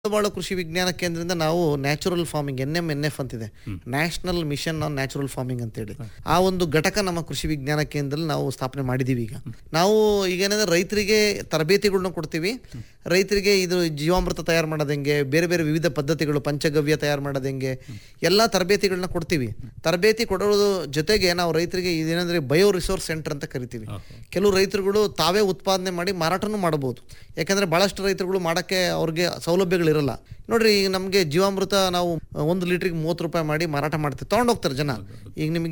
ಬಂಡವಾಳ ಕೃಷಿ ವಿಜ್ಞಾನ ಕೇಂದ್ರದಿಂದ ನಾವು natural farming N M N F ಅಂತಿದೆ national mission on natural farming ಅಂತೇಳಿ ಆ ಒಂದು ಘಟಕ ನಮ್ಮ ಕೃಷಿ ವಿಜ್ಞಾನ ಕೇಂದ್ರದಲ್ಲಿ ನಾವು ಸ್ಥಾಪನೆ ಮಾಡಿದೀವಿ ಈಗ ನಾವು ಈಗ ಏನಂದ್ರೆ ರೈತರಿಗೆ ತರಬೇತಿಗಳನ್ನ ಕೊಡ್ತೀವಿ ರೈತರಿಗೆ ಇದು ಜೀವಾಮೃತ ತಯಾರು ಮಾಡೋದು ಹೆಂಗೆ ಬೇರೆ ಬೇರೆ ವಿವಿಧ ಪದ್ಧತಿಗಳು ಪಂಚಗವ್ಯ ತಯಾರು ಮಾಡೋದು ಹೆಂಗೆ ಎಲ್ಲ ತರಬೇತಿಗಳನ್ನ ಕೊಡ್ತೀವಿ ತರಬೇತಿ ಕೊಡೋದ್ರ ಜೊತೆಗೆ ನಾವು ರೈತರಿಗೆ ಇದೇನಂದ್ರೆ ಬಯೋ ರಿಸೋರ್ಸ್ ಸೆಂಟರ್ ಅಂತ ಕರಿತೀವಿ ಕೆಲವು ರೈತರುಗಳು ತಾವೇ ಉತ್ಪಾದನೆ ಮಾಡಿ ಮಾರಾಟನೂ ಮಾಡಬಹುದು ಯಾಕಂದ್ರೆ ಬಹಳಷ್ಟು ರೈತರುಗಳು ಮಾಡಕ್ಕೆ ಅವ್ರಿಗೆ ಸೌಲಭ್ಯಗಳಿರಲ್ಲ ನೋಡ್ರಿ ಈಗ ನಮಗೆ ಜೀವಾಮೃತ ನಾವು ಒಂದು ಲೀಟ್ರಿಗೆ ಮೂವತ್ತು ರೂಪಾಯಿ ಮಾಡಿ ಮಾರಾಟ ಮಾಡ್ತೀವಿ ತಗೊಂಡು ಹೋಗ್ತಾರೆ ಜನ ಈಗ ನಿಮಗೆ